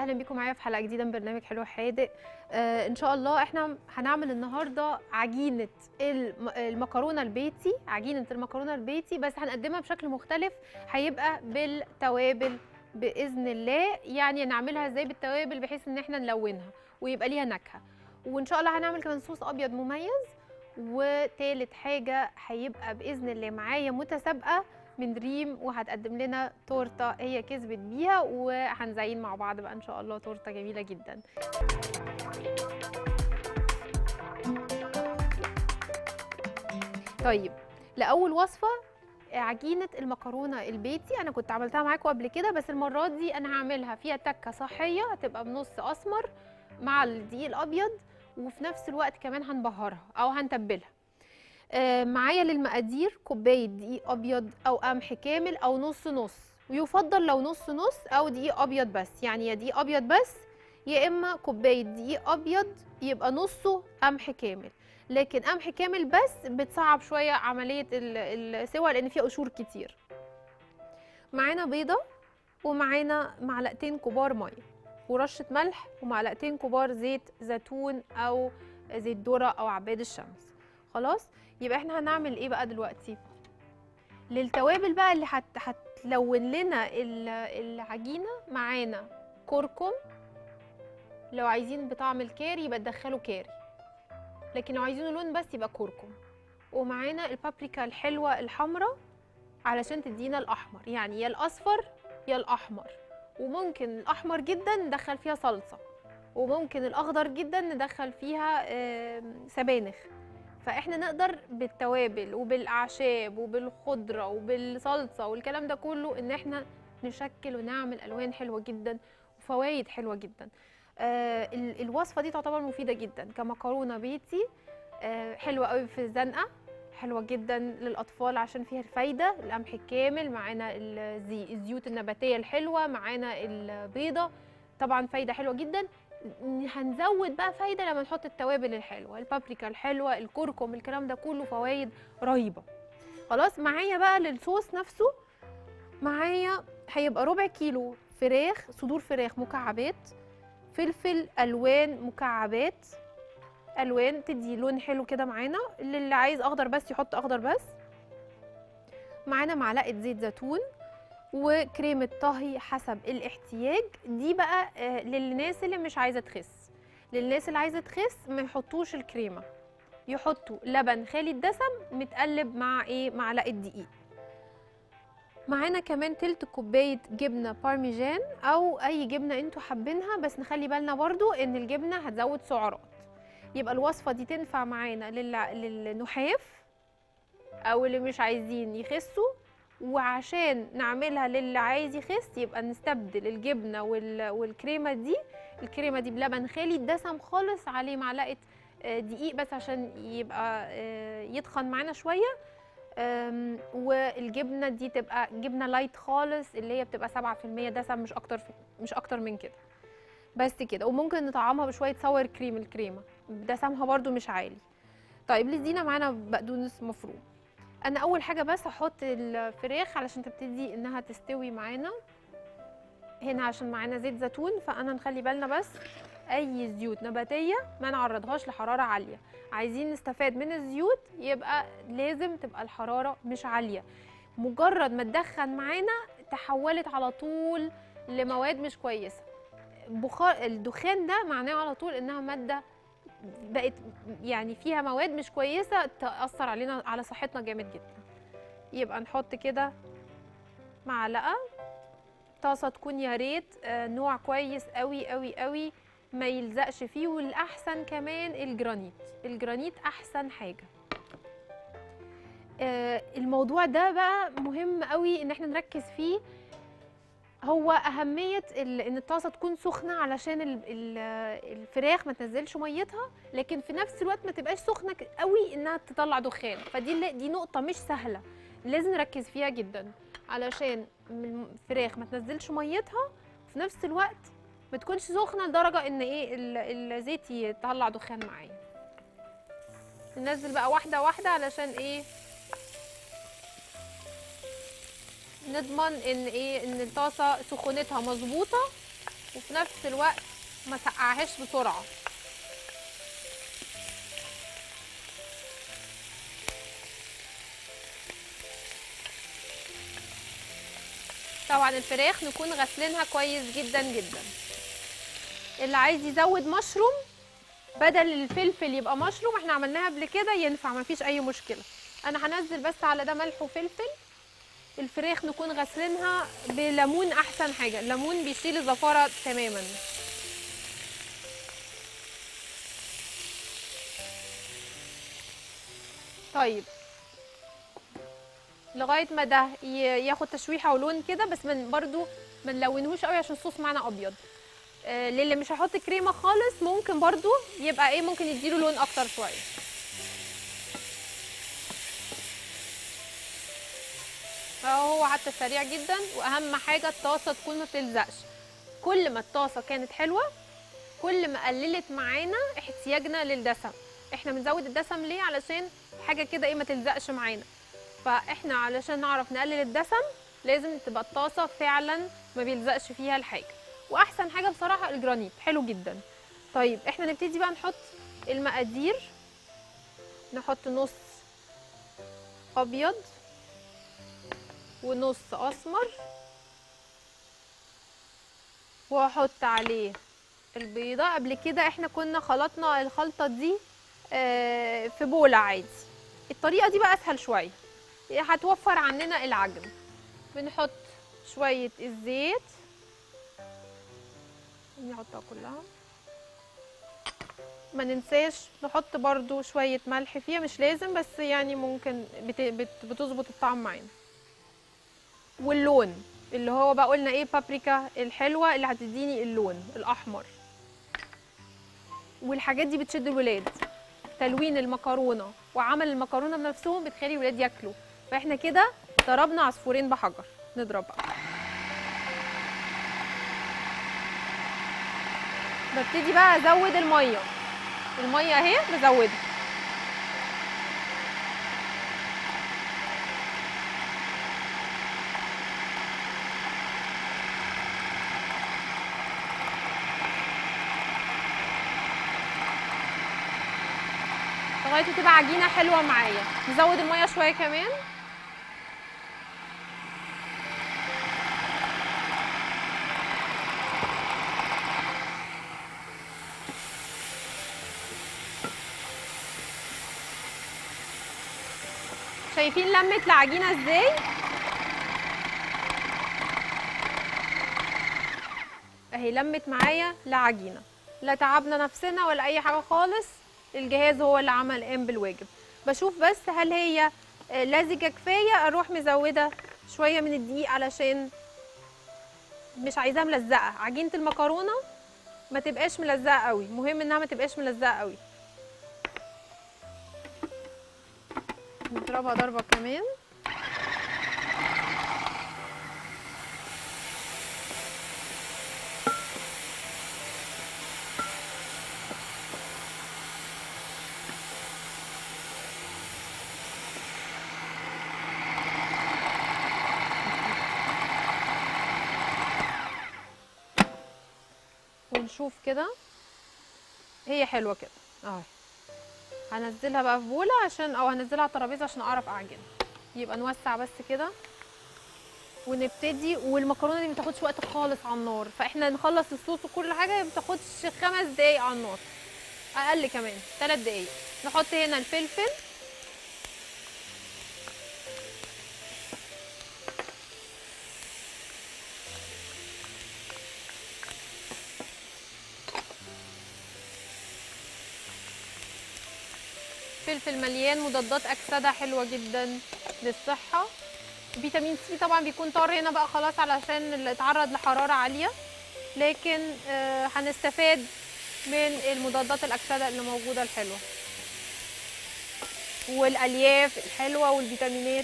واهلا بيكم معايا في حلقه جديده من برنامج حلو حادق آه ان شاء الله احنا هنعمل النهارده عجينه الم- المكرونه البيتي عجينه المكرونه البيتي بس هنقدمها بشكل مختلف هيبقى بالتوابل باذن الله يعني نعملها ازاي بالتوابل بحيث ان احنا نلونها ويبقى ليها نكهه وان شاء الله هنعمل كمان صوص ابيض مميز وتالت حاجه هيبقى باذن الله معايا متسابقه من دريم وهتقدم لنا تورته هي كسبت بيها وهنزين مع بعض بقى ان شاء الله تورته جميله جدا طيب لاول وصفه عجينه المكرونه البيتي انا كنت عملتها معاكم قبل كده بس المره دي انا هعملها فيها تكه صحيه هتبقى بنص اسمر مع الدقيق الابيض وفي نفس الوقت كمان هنبهرها او هنتبلها آه، معايا للمقادير كوبايه دقيق ابيض او قمح كامل او نص نص ويفضل لو نص نص او دقيق ابيض بس يعني يا دقيق ابيض بس يا اما كوبايه دقيق ابيض يبقى نصه قمح كامل لكن قمح كامل بس بتصعب شويه عمليه ال- السوى لان فيها قشور كتير معانا بيضه ومعانا معلقتين كبار ميه ورشه ملح ومعلقتين كبار زيت زيتون او زيت ذره او عباد الشمس خلاص يبقى احنا هنعمل ايه بقى دلوقتي للتوابل بقى اللي هت... هتلون لنا ال- العجينه معانا كركم لو عايزين بطعم الكاري يبقى تدخلوا كاري لكن لو عايزينه لون بس يبقى كركم ومعانا البابريكا الحلوه الحمراء علشان تدينا الاحمر يعني يا الاصفر يا الاحمر وممكن الاحمر جدا ندخل فيها صلصه وممكن الاخضر جدا ندخل فيها آم، سبانخ فاحنا نقدر بالتوابل وبالاعشاب وبالخضره وبالصلصه والكلام ده كله ان احنا نشكل ونعمل الوان حلوه جدا وفوائد حلوه جدا آه ال- الوصفه دي تعتبر مفيده جدا كمكرونه بيتي آه حلوه قوي في الزنقه حلوه جدا للاطفال عشان فيها الفايده القمح الكامل معانا الزي- الزيوت النباتيه الحلوه معانا البيضه طبعا فايده حلوه جدا هنزود بقى فايده لما نحط التوابل الحلوه البابريكا الحلوه الكركم الكلام ده كله فوائد رهيبه خلاص معايا بقى للصوص نفسه معايا هيبقى ربع كيلو فراخ صدور فراخ مكعبات فلفل الوان مكعبات الوان تدي لون حلو كده معانا اللي عايز اخضر بس يحط اخضر بس معانا معلقه زيت زيتون وكريمه طهي حسب الاحتياج دي بقى آه، للناس اللي مش عايزه تخس للناس اللي عايزه تخس ما يحطوش الكريمه يحطوا لبن خالي الدسم متقلب مع ايه معلقه دقيق معانا كمان تلت كوبايه جبنه بارميجان او اي جبنه انتوا حابينها بس نخلي بالنا برضو ان الجبنه هتزود سعرات يبقى الوصفه دي تنفع معانا للع- للنحاف او اللي مش عايزين يخسوا وعشان نعملها للي عايز يخس يبقى نستبدل الجبنه وال- والكريمه دي الكريمه دي بلبن خالي الدسم خالص عليه معلقه آه، دقيق بس عشان يبقى آه، يتخن معانا شويه أم، والجبنه دي تبقى جبنه لايت خالص اللي هي بتبقى 7% دسم مش اكتر مش اكتر من كده بس كده وممكن نطعمها بشويه ساور كريم الكريمه دسمها برده مش عالي طيب لدينا معانا بقدونس مفروم انا اول حاجه بس هحط الفراخ علشان تبتدي انها تستوي معانا هنا عشان معانا زيت زيتون فانا نخلي بالنا بس اي زيوت نباتيه ما نعرضهاش لحراره عاليه عايزين نستفاد من الزيوت يبقى لازم تبقى الحراره مش عاليه مجرد ما تدخن معانا تحولت على طول لمواد مش كويسه بخار الدخان ده معناه على طول انها ماده بقت يعني فيها مواد مش كويسه تاثر علينا على صحتنا جامد جدا يبقى نحط كده معلقه طاسه تكون يا ريت آه، نوع كويس قوي قوي قوي ما يلزقش فيه والاحسن كمان الجرانيت الجرانيت احسن حاجه آه، الموضوع ده بقى مهم قوي ان احنا نركز فيه هو اهميه ال- ان الطاسه تكون سخنه علشان ال- ال- الفراخ ما تنزلش ميتها لكن في نفس الوقت ما تبقاش سخنه ك- قوي انها تطلع دخان فدي اللي- دي نقطه مش سهله لازم نركز فيها جدا علشان الفراخ ما تنزلش ميتها وفي نفس الوقت ما تكونش سخنه لدرجه ان ايه ال- الزيت يطلع دخان معايا ننزل بقى واحده واحده علشان ايه نضمن ان ايه ان الطاسه سخونتها مظبوطه وفي نفس الوقت ما سقعهاش بسرعه طبعا الفراخ نكون غسلينها كويس جدا جدا اللي عايز يزود مشروم بدل الفلفل يبقى مشروم احنا عملناها قبل كده ينفع مفيش اي مشكله انا هنزل بس على ده ملح وفلفل الفراخ نكون غسلينها بليمون احسن حاجه الليمون بيشيل الزفاره تماما طيب لغايه ما ده ي- ياخد تشويحه ولون كده بس من برضو ما نلونهوش قوي عشان الصوص معانا ابيض آه، للي مش هحط كريمه خالص ممكن برضو يبقى ايه ممكن يديله لون اكتر شويه فهو حتى سريع جدا واهم حاجه الطاسه تكون ما بتلزقش كل ما الطاسه كانت حلوه كل ما قللت معانا احتياجنا للدسم احنا بنزود الدسم ليه علشان حاجه كده ايه ما تلزقش معانا فاحنا علشان نعرف نقلل الدسم لازم تبقى الطاسه فعلا ما بيلزقش فيها الحاجه واحسن حاجه بصراحه الجرانيت حلو جدا طيب احنا نبتدي بقى نحط المقادير نحط نص ابيض ونص اسمر واحط عليه البيضه قبل كده احنا كنا خلطنا الخلطه دي آه، في بوله عادي الطريقه دي بقى اسهل شويه هتوفر عننا العجن بنحط شويه الزيت نحطها كلها ما ننساش نحط برضو شوية ملح فيها مش لازم بس يعني ممكن بت- بت- بتظبط الطعم معانا واللون اللي هو بقى قلنا ايه بابريكا الحلوة اللي هتديني اللون الأحمر والحاجات دي بتشد الولاد تلوين المكرونة وعمل المكرونة بنفسهم بتخلي الولاد ياكلوا فاحنا كده ضربنا عصفورين بحجر نضرب بقى ببتدي بقى ازود الميه الميه اهي بزودها لغايه ما تبقى عجينه حلوه معايا نزود الميه شويه كمان شايفين لمت العجينه ازاي اهي لمت معايا لعجينه لا تعبنا نفسنا ولا اي حاجه خالص الجهاز هو اللي عمل قام بالواجب بشوف بس هل هي آه، لزجه كفايه اروح مزوده شويه من الدقيق علشان مش عايزاها ملزقه عجينه المكرونه ما تبقاش ملزقه قوي مهم انها ما تبقاش ملزقه قوي نضربها ضربه كمان ونشوف كده هي حلوه كده اهي هنزلها بقى في بوله عشان او هنزلها على الترابيزه عشان اعرف اعجن يبقى نوسع بس كده ونبتدي والمكرونه دي ما بتاخدش وقت خالص على النار فاحنا نخلص الصوص وكل حاجه ما بتاخدش خمس دقايق على النار اقل كمان ثلاث دقايق نحط هنا الفلفل فلفل مليان مضادات اكسده حلوه جدا للصحه فيتامين سي طبعا بيكون طار هنا بقى خلاص علشان اللي اتعرض لحراره عاليه لكن آه، هنستفاد من المضادات الاكسده اللي موجوده الحلوه والالياف الحلوه والفيتامينات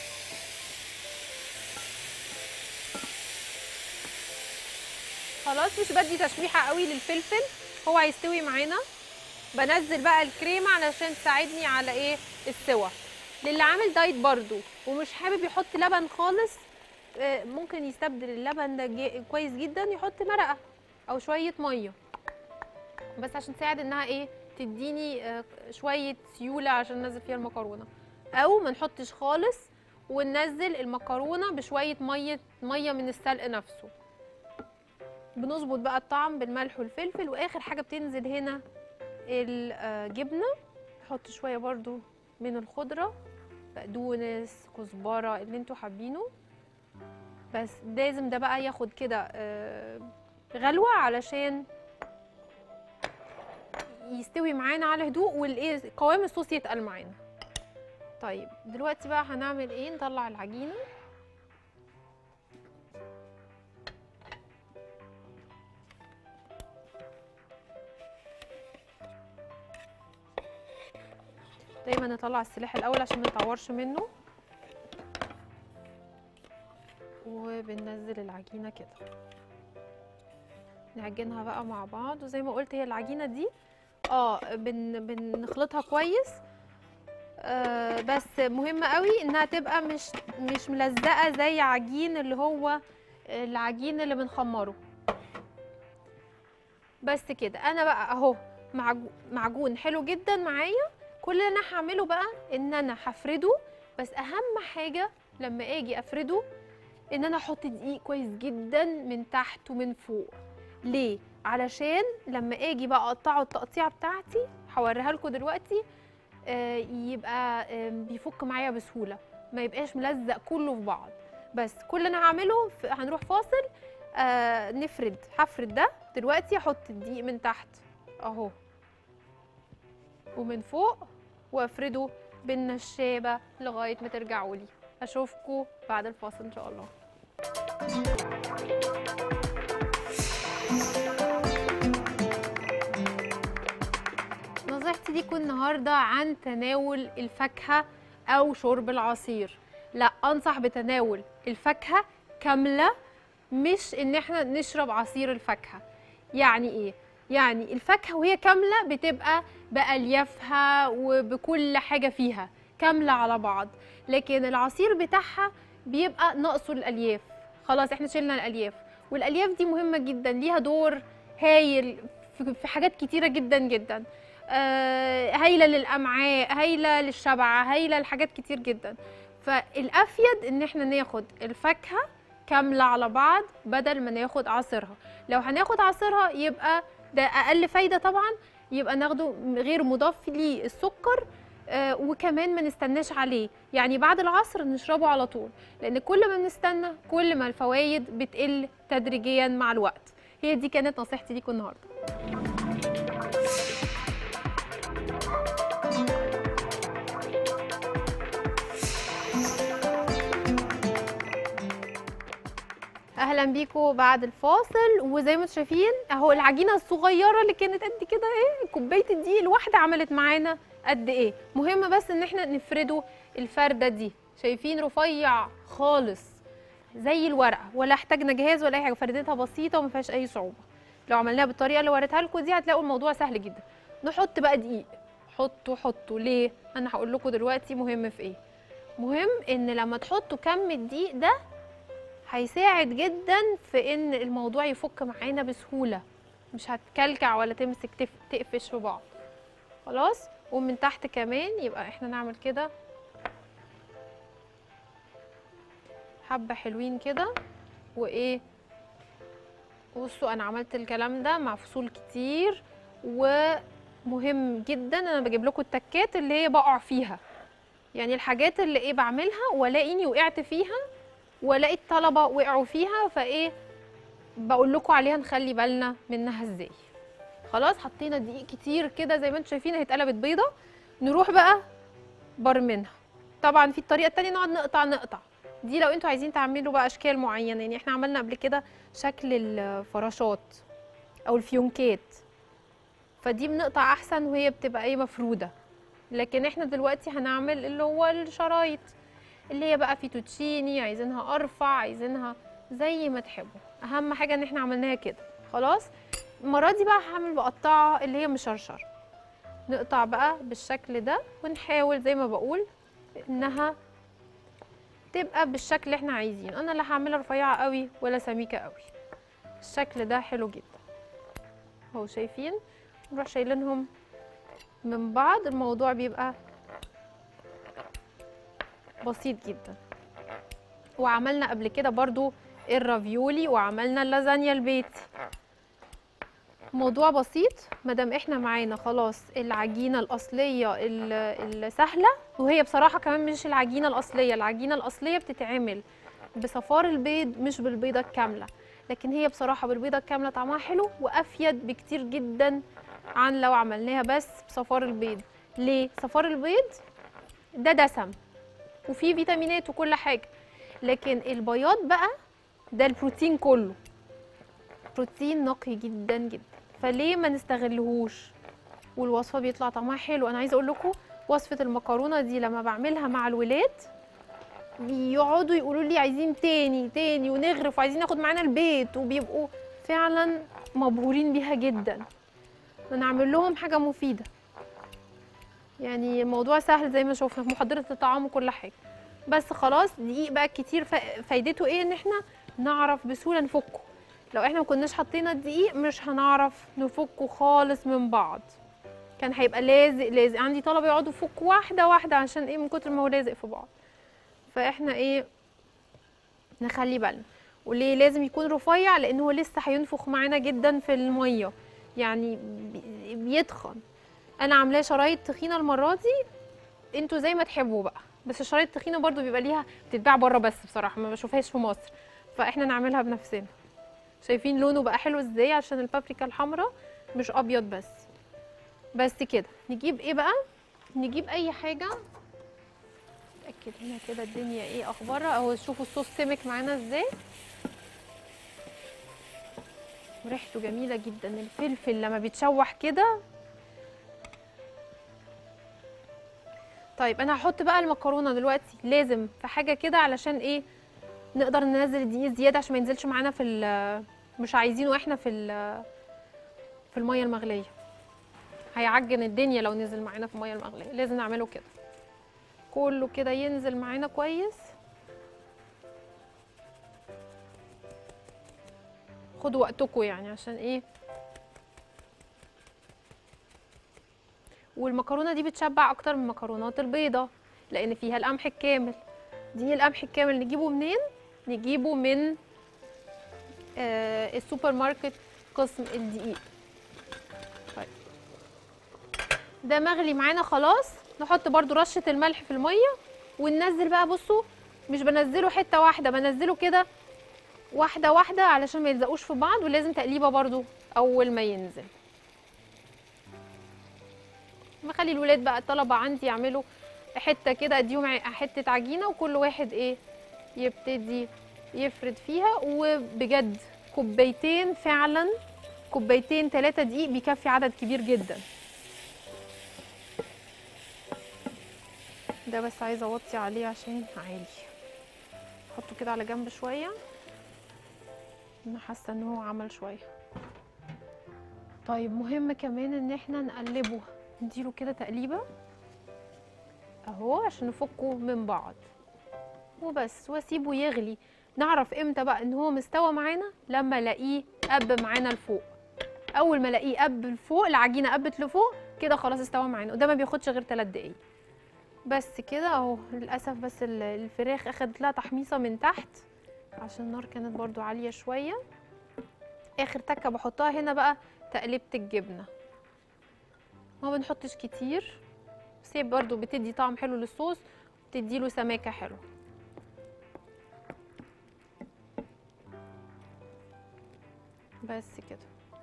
خلاص مش بدي تشويحه قوي للفلفل هو هيستوي معانا بنزل بقى الكريمه علشان تساعدني على ايه السوا للي عامل دايت برضو ومش حابب يحط لبن خالص آه، ممكن يستبدل اللبن ده جي- كويس جدا يحط مرقه او شويه ميه بس عشان تساعد انها ايه تديني آه، شويه سيوله عشان ننزل فيها المكرونه او ما نحطش خالص وننزل المكرونه بشويه ميه ميه من السلق نفسه بنظبط بقى الطعم بالملح والفلفل واخر حاجه بتنزل هنا الجبنه نحط شويه برضو من الخضره بقدونس كزبره اللي انتوا حابينه بس لازم ده بقى ياخد كده آه، غلوه علشان يستوي معانا على هدوء والايه قوام الصوص يتقل معانا طيب دلوقتي بقى هنعمل ايه نطلع العجينه دايما نطلع السلاح الاول عشان ما نتعورش منه وبننزل العجينه كده نعجنها بقى مع بعض وزي ما قلت هي العجينه دي اه بن بنخلطها كويس آه بس مهم قوي انها تبقى مش مش ملزقه زي عجين اللي هو العجين اللي بنخمره بس كده انا بقى اهو معجو- معجون حلو جدا معايا كل اللي انا هعمله بقى ان انا هفرده بس اهم حاجه لما اجي افرده ان انا احط دقيق كويس جدا من تحت ومن فوق ليه علشان لما اجي بقى اقطعه التقطيعه بتاعتي هوريها لكم دلوقتي آه، يبقى آه، بيفك معايا بسهوله ما يبقاش ملزق كله في بعض بس كل اللي انا هعمله ف- هنروح فاصل آه نفرد هفرد ده دلوقتي احط الدقيق من تحت اهو ومن فوق وافرده بالنشابه لغايه ما ترجعوا لي اشوفكم بعد الفاصل ان شاء الله نصيحتي ليكم النهارده عن تناول الفاكهه او شرب العصير لا انصح بتناول الفاكهه كامله مش ان احنا نشرب عصير الفاكهه يعني ايه يعني الفاكهه وهي كامله بتبقى باليافها وبكل حاجه فيها كامله على بعض لكن العصير بتاعها بيبقى ناقصه الالياف خلاص احنا شلنا الالياف والالياف دي مهمه جدا ليها دور هايل في في حاجات كتيره جدا جدا آه، هايله للامعاء هايله للشبع هايله لحاجات كتير جدا فالافيد ان احنا ناخد الفاكهه كامله على بعض بدل ما ناخد عصيرها لو هناخد عصيرها يبقى ده اقل فايده طبعا يبقى ناخده غير مضاف ليه السكر آه، وكمان ما نستناش عليه يعني بعد العصر نشربه على طول لان كل ما بنستنى كل ما الفوائد بتقل تدريجيا مع الوقت هي دي كانت نصيحتي ليكم النهارده اهلا بيكم بعد الفاصل وزي ما انتم شايفين اهو العجينه الصغيره اللي كانت قد كده ايه كوبايه الدقيق الواحده عملت معانا قد ايه مهم بس ان احنا نفرده الفرده دي شايفين رفيع خالص زي الورقه ولا احتاجنا جهاز ولا اي حاجه فردتها بسيطه وما فيهاش اي صعوبه لو عملناها بالطريقه اللي وريتها لكم دي هتلاقوا الموضوع سهل جدا نحط بقى دقيق حطوا حطوا ليه انا هقول لكم دلوقتي مهم في ايه مهم ان لما تحطوا كم الدقيق ده هيساعد جدا في ان الموضوع يفك معانا بسهوله مش هتكلكع ولا تمسك تف... تقفش في بعض خلاص ومن تحت كمان يبقى احنا نعمل كده حبه حلوين كده وايه بصوا انا عملت الكلام ده مع فصول كتير ومهم جدا انا بجيب لكم التكات اللي هي بقع فيها يعني الحاجات اللي ايه بعملها والاقيني وقعت فيها والاقي الطلبه وقعوا فيها فايه بقول لكم عليها نخلي بالنا منها ازاي خلاص حطينا دقيق كتير كده زي ما انتم شايفين هي اتقلبت بيضه نروح بقى برمنها طبعا في الطريقه التانية نقعد نقطع نقطع دي لو انتوا عايزين تعملوا بقى اشكال معينه يعني احنا عملنا قبل كده شكل الفراشات او الفيونكات فدي بنقطع احسن وهي بتبقى ايه مفروده لكن احنا دلوقتي هنعمل اللي هو الشرايط اللي هي بقى فيتوتشيني عايزينها ارفع عايزينها زي ما تحبوا اهم حاجه ان احنا عملناها كده خلاص المره دي بقى هعمل بقطعه اللي هي مشرشر نقطع بقى بالشكل ده ونحاول زي ما بقول انها تبقى بالشكل اللي احنا عايزينه انا لا هعملها رفيعه قوي ولا سميكه قوي الشكل ده حلو جدا اهو شايفين نروح شايلينهم من بعض الموضوع بيبقى بسيط جدا وعملنا قبل كده برضو الرافيولي وعملنا اللازانيا البيتي موضوع بسيط مادام احنا معانا خلاص العجينه الاصليه ال- السهله وهي بصراحه كمان مش العجينه الاصليه العجينه الاصليه بتتعمل بصفار البيض مش بالبيضه الكامله لكن هي بصراحه بالبيضه الكامله طعمها حلو وافيد بكتير جدا عن لو عملناها بس بصفار البيض ليه صفار البيض ده دسم وفيه فيتامينات وكل حاجه لكن البياض بقى ده البروتين كله بروتين نقي جدا جدا فليه ما نستغلهوش والوصفه بيطلع طعمها حلو انا عايزه اقول لكم وصفه المكرونه دي لما بعملها مع الولاد بيقعدوا يقولوا لي عايزين تاني تاني ونغرف وعايزين ناخد معانا البيت وبيبقوا فعلا مبهورين بيها جدا نعمل لهم حاجه مفيده يعني الموضوع سهل زي ما شوفنا محضره الطعام وكل حاجه بس خلاص دقيق بقى كتير فا- فايدته ايه ان احنا نعرف بسهوله نفكه لو احنا ما كناش حطينا الدقيق مش هنعرف نفكه خالص من بعض كان هيبقى لازق لازق عندي طلبه يقعدوا يفكوا واحده واحده عشان ايه من كتر ما هو لازق في بعض فاحنا ايه نخلي بالنا وليه لازم يكون رفيع لان هو لسه هينفخ معانا جدا في الميه يعني بي- بيتخن انا عاملاه شرايط تخينه المره دي انتوا زي ما تحبوا بقى بس الشرايط التخينه برضو بيبقى ليها بتتباع بره بس بصراحه ما بشوفهاش في مصر فاحنا نعملها بنفسنا شايفين لونه بقى حلو ازاي عشان البابريكا الحمراء مش ابيض بس بس كده نجيب ايه بقى نجيب اي حاجه اتاكد هنا كده الدنيا ايه اخبارها اهو شوفوا الصوص سمك معانا ازاي وريحته جميله جدا الفلفل لما بيتشوح كده طيب انا هحط بقى المكرونه دلوقتي لازم في حاجه كده علشان ايه نقدر ننزل الدقيق زياده عشان ما ينزلش معانا في ال- مش عايزينه احنا في ال- في الميه المغليه هيعجن الدنيا لو نزل معانا في الميه المغليه لازم نعمله كده كله كده ينزل معانا كويس خدوا وقتكم يعني عشان ايه والمكرونه دي بتشبع اكتر من مكرونات البيضه لان فيها القمح الكامل دي القمح الكامل نجيبه منين نجيبه من آه السوبر ماركت قسم الدقيق طيب ده مغلي معانا خلاص نحط برضو رشه الملح في الميه وننزل بقى بصوا مش بنزله حته واحده بنزله كده واحده واحده علشان ما يلزقوش في بعض ولازم تقليبه برضو اول ما ينزل بخلي الولاد بقى الطلبه عندي يعملوا حته كده اديهم ع- حته عجينه وكل واحد ايه يبتدي يفرد فيها وبجد كوبايتين فعلا كوبايتين ثلاثة دقيق بيكفي عدد كبير جدا ده بس عايزه اوطي عليه عشان عالي احطه كده على جنب شويه انا حاسه ان هو عمل شويه طيب مهم كمان ان احنا نقلبه نديله كده تقليبه اهو عشان نفكه من بعض وبس واسيبه يغلي نعرف امتى بقى ان هو مستوى معانا لما الاقيه قب معانا لفوق اول ما الاقيه قب لفوق العجينه قبت لفوق كده خلاص استوى معانا وده ما بياخدش غير 3 دقايق بس كده اهو للاسف بس ال- الفراخ اخدت لها تحميصه من تحت عشان النار كانت برضو عاليه شويه اخر تكه بحطها هنا بقى تقليبه الجبنه ما بنحطش كتير بس هي برضو بتدي طعم حلو للصوص وبتدي له سماكه حلوه بس كده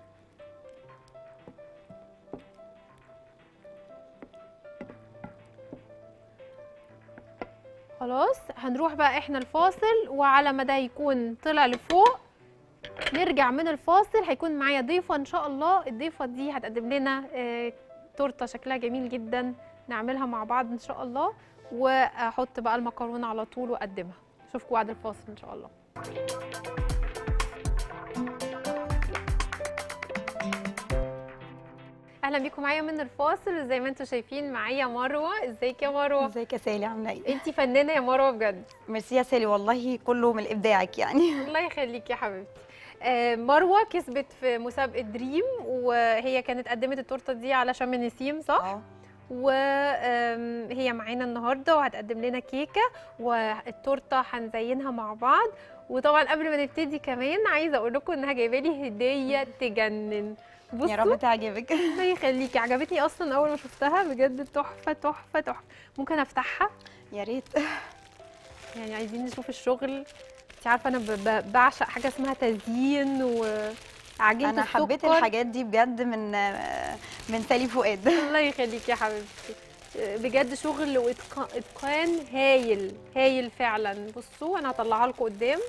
خلاص هنروح بقى احنا الفاصل وعلى ما ده يكون طلع لفوق نرجع من الفاصل هيكون معايا ضيفه ان شاء الله الضيفه دي هتقدم لنا آه، تورته شكلها جميل جدا نعملها مع بعض ان شاء الله واحط بقى المكرونه على طول واقدمها اشوفكم بعد الفاصل ان شاء الله اهلا بيكم معايا من الفاصل زي ما انتم شايفين معايا مروه ازيك يا مروه ازيك يا سالي عامله ايه؟ انتي فنانه يا مروه بجد ميرسي يا سالي والله كله من ابداعك يعني الله يخليك يا حبيبتي آه، مروه كسبت في مسابقه دريم وهي كانت قدمت التورته دي على شم النسيم صح اه وهي معانا النهارده وهتقدم لنا كيكه والتورته هنزينها مع بعض وطبعا قبل ما نبتدي كمان عايزه اقول لكم انها جايبه لي هديه تجنن بصوا يا رب تعجبك الله يخليكي عجبتني اصلا اول ما شفتها بجد تحفه تحفه تحفه ممكن افتحها يا ريت يعني عايزين نشوف الشغل انت عارفه انا ب- ب- بعشق حاجه اسمها تزيين وعجينه انا حبيت السكر. الحاجات دي بجد من من سالي فؤاد الله يخليك يا حبيبتي بجد شغل واتقان هايل هايل فعلا بصوا انا هطلعها لكم قدام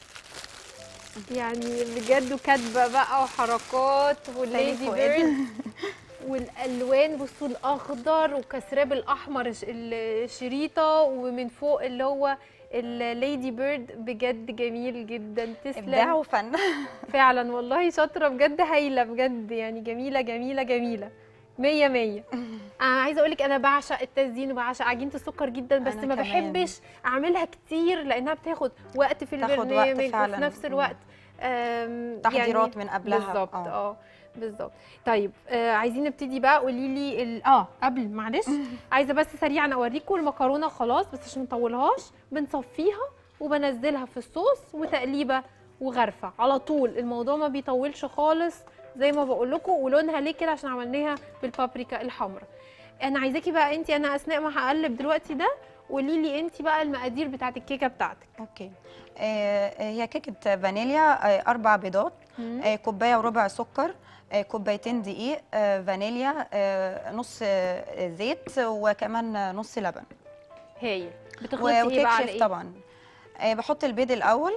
يعني بجد وكاتبه بقى وحركات والليدي فؤاد. بيرد والالوان بصوا الاخضر وكسراه بالاحمر الش- الشريطه ومن فوق اللي هو الليدي بيرد بجد جميل جدا ابداع تسلم وفن فعلا والله شاطره بجد هايله بجد يعني جميله جميله جميله مية مية انا عايزه اقول لك انا بعشق التزيين وبعشق عجينه السكر جدا بس أنا ما كمان. بحبش اعملها كتير لانها بتاخد وقت في تاخد وقت البرنامج وفي فعلاً. نفس الوقت آم، تحضيرات من قبلها بالظبط آه. اه بالظبط طيب آه عايزين نبتدي بقى قولي لي ال... اه قبل معلش عايزه بس سريعا اوريكم المكرونه خلاص بس عشان ما نطولهاش بنصفيها وبنزلها في الصوص وتقليبه وغرفه على طول الموضوع ما بيطولش خالص زي ما بقول لكم ولونها ليه كده عشان عملناها بالبابريكا الحمراء انا عايزاكي بقى انت انا اثناء ما هقلب دلوقتي ده قولي لي انت بقى المقادير بتاعت الكيكه بتاعتك اوكي آه، هي كيكه فانيليا آه، اربع بيضات آه، كوبايه وربع سكر آه، كوبايتين دقيق آه، فانيليا آه، نص آه، زيت وكمان نص لبن هايل بتخلطي ايه وكيك بقى على شيف ايه طبعا آه، بحط البيض الاول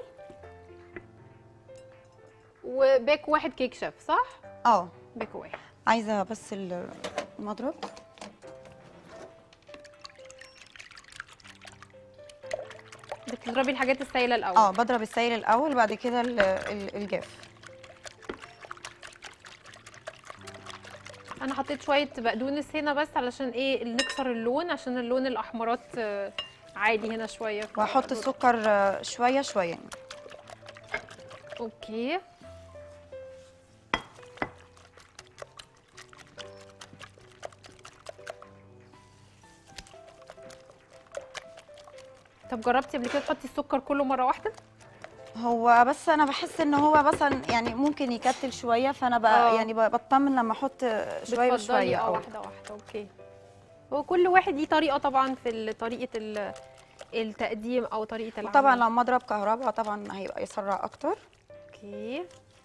وباك واحد كيك شيف صح اه باك واحد عايزه بس المضرب بتضربي الحاجات السايله الاول اه بضرب السائل الاول بعد كده ال- ال- الجاف انا حطيت شويه بقدونس هنا بس علشان ايه نكسر اللون عشان اللون الاحمرات آه، عالي هنا شويه ف- وهحط السكر آه، شويه شويه اوكي طب جربتي قبل كده تحطي السكر كله مره واحده هو بس انا بحس ان هو مثلا يعني ممكن يكتل شويه فانا بقى آه. يعني ب- بطمن لما احط شويه بتفضلي وشويه اه اه واحده واحده اوكي هو كل واحد ليه طريقه طبعا في ال- طريقه ال- التقديم او طريقه العمل طبعا لو مضرب كهرباء طبعا هيبقى يسرع اكتر اوكي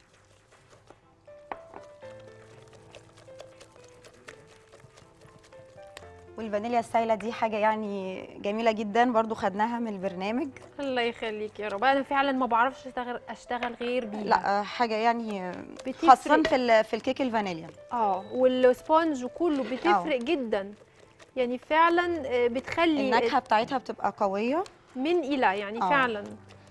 والفانيليا السايله دي حاجه يعني جميله جدا برضو خدناها من البرنامج الله يخليك يا رب انا فعلا ما بعرفش اشتغل اشتغل غير بيها لا آه، حاجه يعني آه، بتفرق. خاصه في ال- في الكيك الفانيليا اه والسبونج كله بتفرق جدا يعني فعلا آه، بتخلي النكهه بتاعتها بتبقى قويه من الى يعني آه. فعلا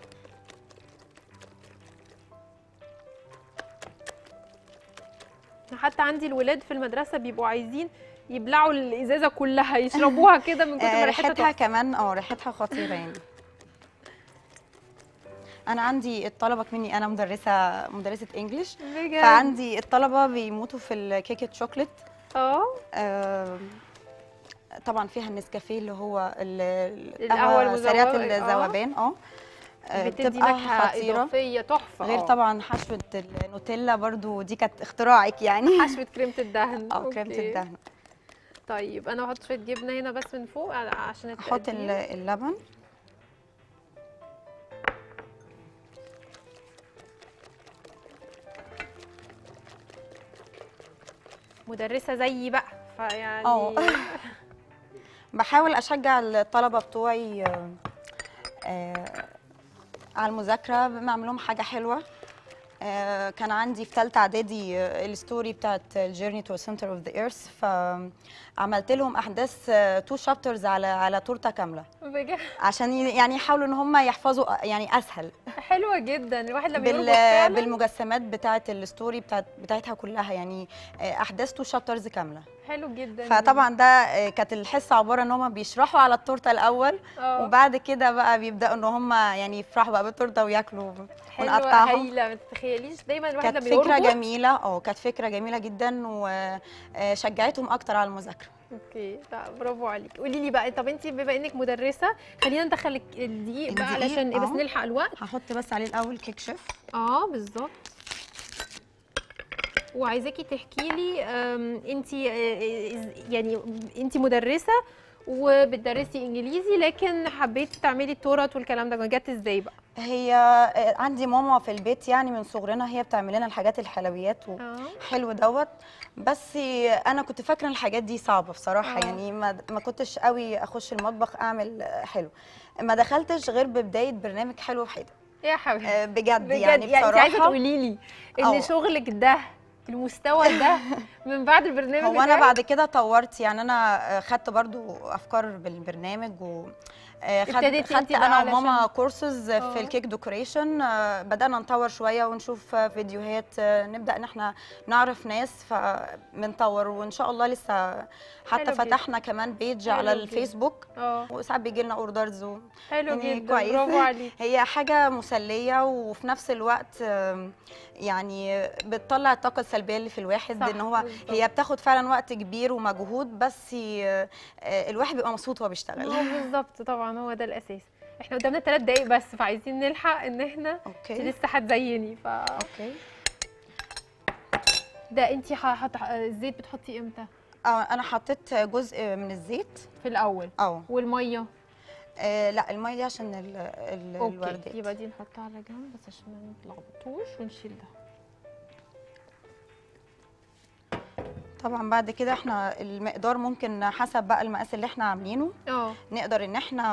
حتى عندي الولاد في المدرسه بيبقوا عايزين يبلعوا الازازه كلها يشربوها كده من كتر ما آه، ريحتها ريحتها تحفة. كمان اه ريحتها خطيره يعني انا عندي الطلبه مني انا مدرسه مدرسه انجلش بجد فعندي الطلبه بيموتوا في الكيكه شوكليت اه آه، طبعا فيها النسكافيه اللي هو ال- القهوة القهوه سريعه المذوبة، آه. الذوبان اه آه، بتدي بتبقى نكهه خطيره اضافيه تحفه غير آه. طبعا حشوه النوتيلا برضو دي كانت اختراعك يعني حشوه كريمه الدهن اه كريمه أوكي. الدهن طيب انا هحط شويه جبنه هنا بس من فوق ع- عشان احط التقديم. ال- اللبن مدرسه زيي بقى فيعني اه. بحاول اشجع الطلبه بتوعي آه، آه، على المذاكره بعمل لهم حاجه حلوه آه، كان عندي في ثالثه اعدادي آه، الستوري بتاعت الجيرني تو سنتر اوف ذا ايرث فعملت لهم احداث تو شابترز على على تورته كامله بجد عشان ي- يعني يحاولوا ان هم يحفظوا آه، يعني اسهل حلوه جدا الواحد لما بال يربط فعلا بالمجسمات بتاعت الستوري بتاعت بتاعتها كلها يعني آه، احداث تو شابترز كامله حلو جدا فطبعا ده آه، كانت الحصه عباره ان هم بيشرحوا على التورته الاول اه وبعد كده بقى بيبداوا ان هم يعني يفرحوا بقى بالتورته وياكلوا حلوه ونقطعهم هايله ما تتخيليش دايما الواحد كانت لما فكره يربط جميله اه كانت فكره جميله جدا وشجعتهم اكتر على المذاكره اوكي لا برافو عليك قولي لي بقى طب انت بما انك مدرسه خلينا ندخل الك- الدقيق بقى الدقيق، علشان ايه بس اه. نلحق الوقت هحط بس عليه الاول كيك شيف اه بالظبط وعايزاكي تحكي لي انت يعني انت مدرسه وبتدرسي انجليزي لكن حبيتي تعملي التورت والكلام ده جت ازاي بقى هي آه، عندي ماما في البيت يعني من صغرنا هي بتعمل لنا الحاجات الحلويات اه وحلو دوت بس انا كنت فاكره ان الحاجات دي صعبه بصراحه اه. يعني ما ما كنتش قوي اخش المطبخ اعمل آه، حلو ما دخلتش غير ببدايه برنامج حلو حيده يا حبيبتي آه، بجد, بجد يعني يعني انت عايزه بصراحه تقولي لي ان اه. شغلك ده المستوى ده من بعد البرنامج هو انا بتاعك؟ بعد كده طورت يعني انا آه، خدت برضو افكار بالبرنامج و آه، خد- ابتديتي انت خدت بقى انا علشان- وماما كورسز اه. في الكيك ديكوريشن آه، بدانا نطور شويه ونشوف آه، فيديوهات آه، نبدا ان احنا نعرف ناس فبنطور وان شاء الله لسه حلو حتى جدا. فتحنا كمان بيج حلو على جدا. الفيسبوك اه وساعات بيجي لنا اوردرز و... حلو يعني جدا كويس. برافو عليك هي حاجة مسلية وفي نفس الوقت آم، يعني بتطلع الطاقة السلبية اللي في الواحد صح، ان هو بالظبط. هي بتاخد فعلا وقت كبير ومجهود بس آه، آه، الواحد بيبقى مبسوط وهو بيشتغل هو بالظبط طبعا هو ده الاساس احنا قدامنا ثلاث دقايق بس فعايزين نلحق ان احنا انت اوكي لسه هتزيني ف اوكي ده انت حط الزيت بتحطيه امتى اه انا حطيت جزء من الزيت في الاول اه والميه آه، لا المية دي عشان ال- ال- اوكي الوردات يبقى دي نحطها على جنب بس عشان ما نتلخبطوش ونشيل ده طبعا بعد كده احنا المقدار ممكن حسب بقى المقاس اللي احنا عاملينه اه نقدر ان احنا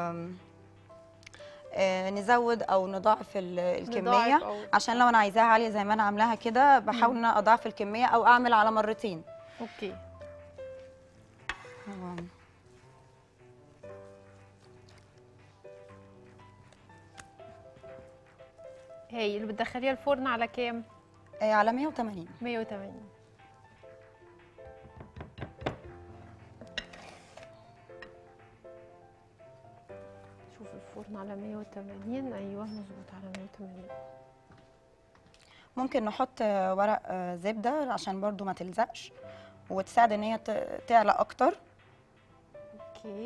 آه، نزود او نضاعف ال- الكميه نضاعف أو- عشان لو انا عايزاها عاليه زي ما انا عاملاها كده بحاول ان أنا اضاعف الكميه او اعمل على مرتين اوكي هو- هي اللي بتدخليها الفرن على كام آه، على 180 180 شوف الفرن على 180 ايوه مظبوط على 180 ممكن نحط آه، ورق آه، زبده عشان برضو ما تلزقش وتساعد ان هي ت- تعلى اكتر اوكي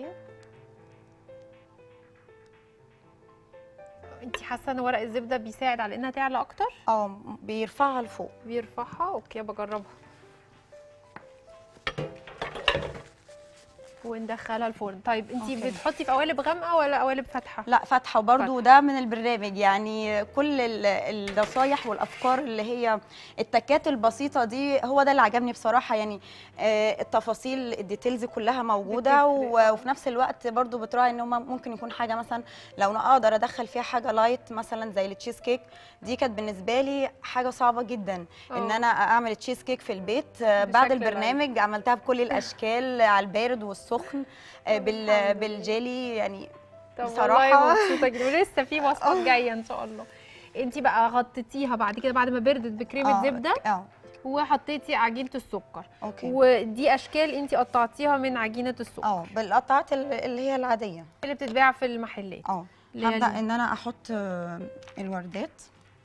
انت حاسه ان ورق الزبده بيساعد على انها تعلى اكتر اه بيرفعها لفوق بيرفعها اوكي بجربها وندخلها الفرن طيب انت أوكي. بتحطي في قوالب غامقه ولا قوالب فاتحه لا فاتحه وبرده ده من البرنامج يعني كل ال- النصايح والافكار اللي هي التكات البسيطه دي هو ده اللي عجبني بصراحه يعني آه، التفاصيل الديتيلز كلها موجوده بتفرق. و- وفي نفس الوقت برضو بتراعي ان هم ممكن يكون حاجه مثلا لو انا اقدر ادخل فيها حاجه لايت مثلا زي التشيز كيك دي كانت بالنسبه لي حاجه صعبه جدا ان اه. انا اعمل تشيز كيك في البيت آه، بعد بشكل لايت. البرنامج عملتها بكل الاشكال على البارد والسخن آه، بال- الحمد لله. بالجيلي يعني طب بصراحة. والله مبسوطه جدا ولسه في وصفات جايه ان شاء الله انت بقى غطيتيها بعد كده بعد ما بردت بكريمه آه، زبده اه وحطيتي عجينه السكر اوكي ودي اشكال انت قطعتيها من عجينه السكر اه بالقطعات ال- اللي هي العاديه اللي بتتباع في المحلات اه اللي هي هبدا ال- ان انا احط آه، الوردات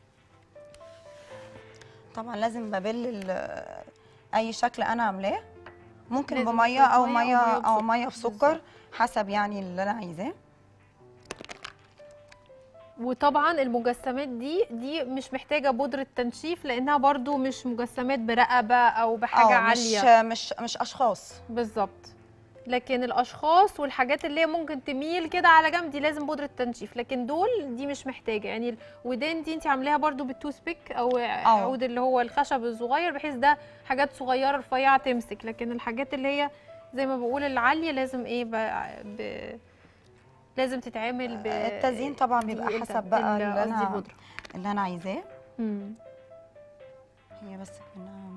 طبعا لازم ببل ال- اي شكل انا عاملاه ممكن لازم بميه تحط او مية ميه أو مية او بسكر. ميه بسكر حسب يعني اللي انا عايزاه وطبعا المجسمات دي دي مش محتاجه بودره تنشيف لانها برضو مش مجسمات برقبه او بحاجه اه عاليه مش مش مش اشخاص بالظبط لكن الاشخاص والحاجات اللي هي ممكن تميل كده على جنب دي لازم بودره تنشيف لكن دول دي مش محتاجه يعني الودان دي انت عاملاها برضو بالتوث بيك او عود اللي هو الخشب الصغير بحيث ده حاجات صغيره رفيعه تمسك لكن الحاجات اللي هي زي ما بقول العاليه لازم ايه ب... ب... لازم تتعمل ب التزيين طبعا بيبقى دي حسب الت- بقى ال- اللي قصدي انا البودره اللي انا عايزاه مم. هي بس منها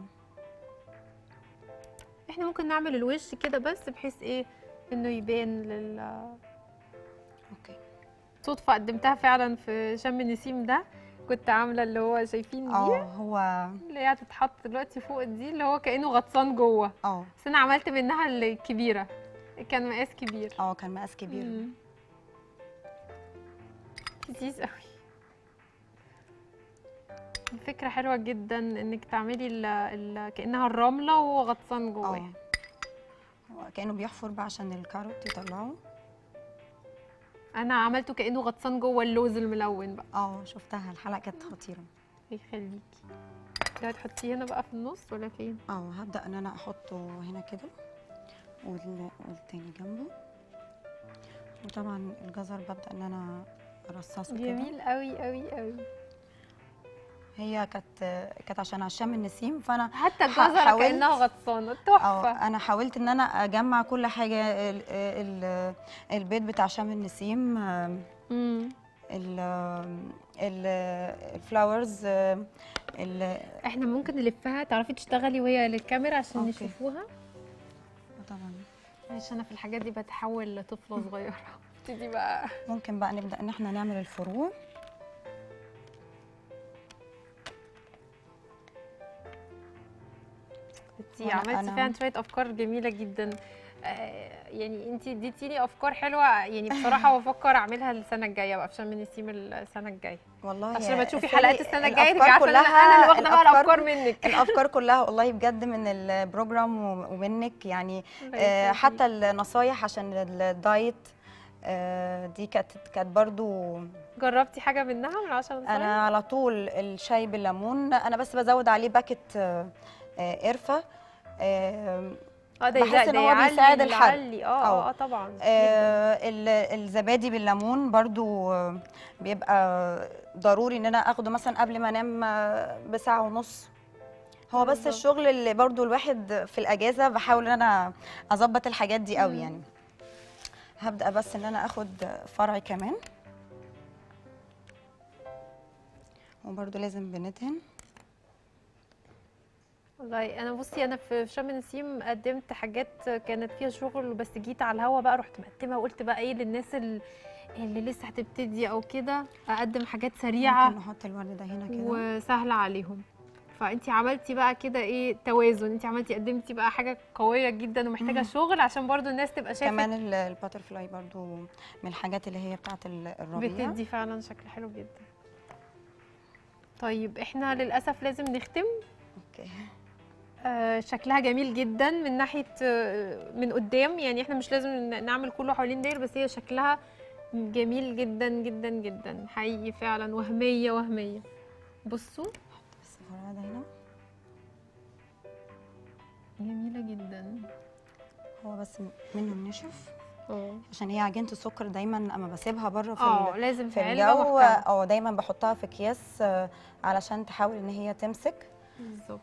احنا ممكن نعمل الوش كده بس بحيث ايه انه يبان لل اوكي صدفة قدمتها فعلا في شم النسيم ده كنت عامله اللي هو شايفين دي اه هو اللي هي هتتحط دلوقتي فوق دي اللي هو كانه غطسان جوه اه بس انا عملت منها الكبيره كان مقاس كبير اه كان مقاس كبير مم. لذيذ قوي الفكرة حلوة جدا انك تعملي ال ال كأنها الرملة وهو غطسان اه جواه هو كانه بيحفر بقى عشان الكاروت يطلعه انا عملته كأنه غطسان جوه اللوز الملون بقى اه شفتها الحلقه كانت خطيره يخليكي ده هتحطيه هنا بقى في النص ولا فين؟ اه هبدا ان انا احطه هنا كده وال- والتاني جنبه وطبعا الجزر ببدا ان انا ارصصه كده جميل قوي قوي قوي هي كانت كانت عشان عشان النسيم فانا حتى ح- الجزرة حاولت- كأنها غطسانة اه تحفة انا حاولت ان انا اجمع كل حاجه ال ال البيت بتاع شم النسيم آم، مم. ال ال الفلاورز آم، ال احنا ممكن نلفها تعرفي تشتغلي وهي للكاميرا عشان أوكي. يشوفوها طبعا معلش انا في الحاجات دي بتحول لطفله صغيره ابتدي بقى ممكن بقى نبدا ان احنا نعمل الفروع انتي وأنا- عملتي أنا- فعلا شويه افكار جميله جدا آه، يعني انتي اديتيني افكار حلوه يعني بصراحه بفكر اعملها السنه الجايه بقى في شم النسيم السنه الجايه والله عشان يا لما تشوفي سالي حلقات السنه الجايه تبقي الأفكار عارفه ان انا كلها- أنا اللي واخده بقى الأفكار- الافكار منك الافكار كلها والله بجد من البروجرام ومنك يعني الله آه، يخليك. حتى النصايح عشان الدايت آه، دي كانت كانت برضو جربتي حاجه منها من 10 نصايح انا على طول الشاي بالليمون انا بس بزود عليه باكت آه، آه، قرفه آه، اه ده بحس ده- إن ده هو يعلي- بيساعد الحرق. يعلي. اه اه أه. اه طبعا جداً. آه، ال- الزبادي بالليمون برضو آه، بيبقى ضروري ان انا اخده مثلا قبل ما انام آه، بساعه ونص هو بس بالظبط. الشغل اللي برضو الواحد في الاجازه بحاول ان انا اظبط الحاجات دي قوي مم. يعني هبدا بس ان انا اخد فرعي كمان وبرضو لازم بندهن والله انا بصي انا في في شم النسيم قدمت حاجات كانت فيها شغل بس جيت على الهوا بقى رحت مقدمه وقلت بقى ايه للناس ال- اللي لسه هتبتدي او كده اقدم حاجات سريعه ممكن نحط الورد ده هنا كده وسهله عليهم فانت عملتي بقى كده ايه توازن انت عملتي قدمتي بقى حاجه قويه جدا ومحتاجه مم. شغل عشان برضو الناس تبقى شايفه كمان ال- الباترفلاي برضو من الحاجات اللي هي بتاعت ال- الربيع بتدي فعلا شكل حلو جدا طيب احنا للاسف لازم نختم اوكي آه، شكلها جميل جدا من ناحيه آه، من قدام يعني احنا مش لازم ن- نعمل كله حوالين داير بس هي شكلها جميل جدا جدا جدا حقيقي فعلا وهميه وهميه بصوا بس الورد هنا جميله جدا هو بس منه النشف اه عشان هي عجينه السكر دايما اما بسيبها بره في اه ال- لازم في في علبه الجو محكمه اه دايما بحطها في اكياس آه، علشان تحاول ان هي تمسك بالظبط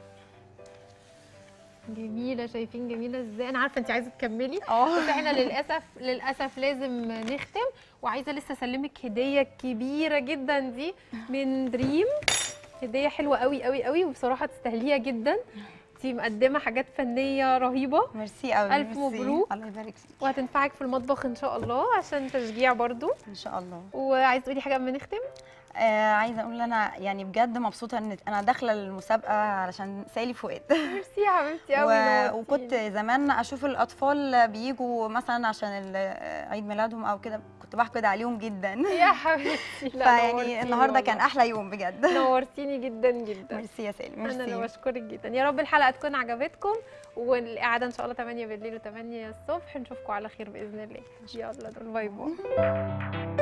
جميله شايفين جميله ازاي انا عارفه انت عايزه تكملي اه بس احنا للاسف للاسف لازم نختم وعايزه لسه اسلمك هديه كبيره جدا دي من دريم هديه حلوه قوي قوي قوي وبصراحه تستاهليها جدا انت مقدمه حاجات فنيه رهيبه ميرسي قوي ألف ميرسي. مبروك. الله يبارك فيك وهتنفعك في المطبخ ان شاء الله عشان تشجيع برضو ان شاء الله وعايزه تقولي حاجه قبل ما نختم آه عايزه اقول انا يعني بجد مبسوطه ان انا داخله المسابقه علشان سالي فؤاد ميرسي يا حبيبتي قوي و... وكنت زمان اشوف الاطفال بيجوا مثلا عشان ال- عيد ميلادهم او كده كنت بحقد عليهم جدا يا حبيبتي لا فيعني نورتيني النهارده كان والله. احلى يوم بجد نورتيني جدا جدا ميرسي يا سالي انا اللي ميرسي بشكرك جدا يا رب الحلقه تكون عجبتكم والقعده ان شاء الله 8 بالليل و8 الصبح نشوفكم على خير باذن الله يلا دول باي باي